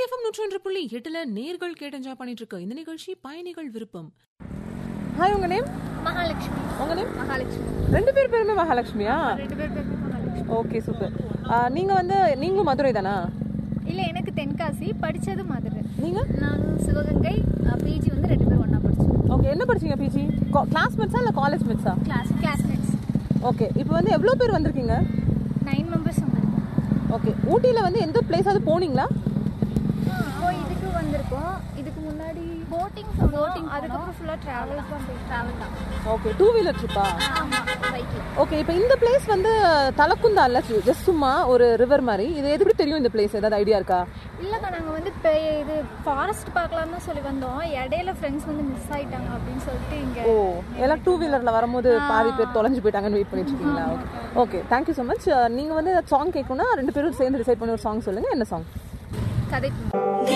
FM நூற்றொன்று புள்ளி எட்டுல நேர்கள் கேட்டு என்ஜாய் பண்ணிட்டு இருக்க இந்த நிகழ்ச்சி பயணிகள் விருப்பம் ஹாய் உங்க நேம் மகாலட்சுமி உங்க நேம் மகாலட்சுமி ரெண்டு பேர் பேருமே மகாலட்சுமியா ரெண்டு பேர் பேர் மகாலட்சுமி ஓகே சூப்பர் நீங்க வந்து நீங்களும் மதுரை தானா இல்லை எனக்கு தென்காசி படித்தது மதுரை நீங்க நானும் சிவகங்கை பிஜி வந்து ரெண்டு பேரும் ஒன்றா படித்தோம் ஓகே என்ன படிச்சீங்க பிஜி கிளாஸ்மேட்ஸா இல்லை காலேஜ் மேட்ஸா கிளாஸ் கிளாஸ்மேட்ஸ் ஓகே இப்போ வந்து எவ்வளோ பேர் வந்திருக்கீங்க நைன் மெம்பர்ஸ் வந்திருக்கோம் ஓகே ஊட்டியில் வந்து எந்த பிளேஸாவது போனீங்களா இப்போ இதுக்கு வந்திருக்கோம் இதுக்கு முன்னாடி போட்டிங் போட்டிங் அதுக்கப்புறம் ஃபுல்லாக ட்ராவல் தான் போய் ட்ராவல் தான் ஓகே டூ வீலர் ட்ரிப்பா ஆமாம் பைக்கில் ஓகே இப்போ இந்த பிளேஸ் வந்து தலக்குந்தா இல்ல ஜஸ்ட் சும்மா ஒரு ரிவர் மாதிரி இது எதுக்கு தெரியும் இந்த பிளேஸ் ஏதாவது ஐடியா இருக்கா இல்லைக்கா நாங்கள் வந்து இப்போ இது ஃபாரஸ்ட் பார்க்கலாம் தான் சொல்லி வந்தோம் இடையில ஃப்ரெண்ட்ஸ் வந்து மிஸ் ஆயிட்டாங்க அப்படின்னு சொல்லிட்டு இங்கே ஓ எல்லாம் டூ வீலர்ல வரும்போது பாதி பேர் தொலைஞ்சு போயிட்டாங்கன்னு வெயிட் பண்ணிட்டு இருக்கீங்களா okay okay thank you so much நீங்க வந்து சாங் கேட்கணும்னா ரெண்டு பேரும் சேர்ந்து டிசைட் பண்ணி ஒரு சாங் சொல்லுங்க என்ன சாங் கதை